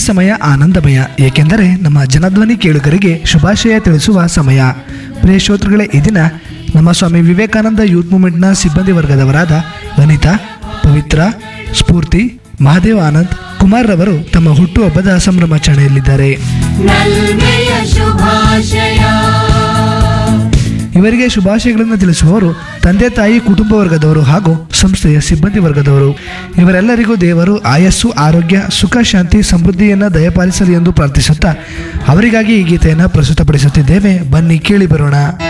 ಸಮಯ ಆನಂದಮಯ ಏಕೆಂದರೆ ನಮ್ಮ ಜನಧ್ವನಿ ಕೇಳುಗರಿಗೆ ಶುಭಾಶಯ ತಿಳಿಸುವ ಸಮಯ ಪ್ರಿಯ ಶ್ರೋತೃಗಳೇ ಈ ದಿನ ನಮ್ಮ ಸ್ವಾಮಿ ವಿವೇಕಾನಂದ ಯೂತ್ ಮೂವ್ಮೆಂಟ್ನ ಸಿಬ್ಬಂದಿ ವರ್ಗದವರಾದ ವನಿತಾ ಪವಿತ್ರ ಸ್ಫೂರ್ತಿ ಮಹಾದೇವ ಆನಂದ್ ಕುಮಾರ್ ರವರು ತಮ್ಮ ಹುಟ್ಟುಹಬ್ಬದ ಸಂಭ್ರಮಾಚರಣೆಯಲ್ಲಿದ್ದಾರೆ ನಲ್ಮೆಯ ಶುಭಾಶಯ ಇವರಿಗೆ ಶುಭಾಶಯಗಳನ್ನು ತಿಳಿಸುವವರು ತಂದೆ ತಾಯಿ ಕುಟುಂಬ ವರ್ಗದವರು ಹಾಗೂ ಸಂಸ್ಥೆಯ ಸಿಬ್ಬಂದಿ ವರ್ಗದವರು ಇವರೆಲ್ಲರಿಗೂ ದೇವರು ಆಯಸ್ಸು ಆರೋಗ್ಯ ಸುಖ ಶಾಂತಿ ಸಮೃದ್ಧಿಯನ್ನು ದಯಪಾಲಿಸಲಿ ಎಂದು ಪ್ರಾರ್ಥಿಸುತ್ತಾ ಅವರಿಗಾಗಿ ಈ ಗೀತೆಯನ್ನು ಪ್ರಸ್ತುತಪಡಿಸುತ್ತಿದ್ದೇವೆ ಬನ್ನಿ ಕೇಳಿ ಬರೋಣ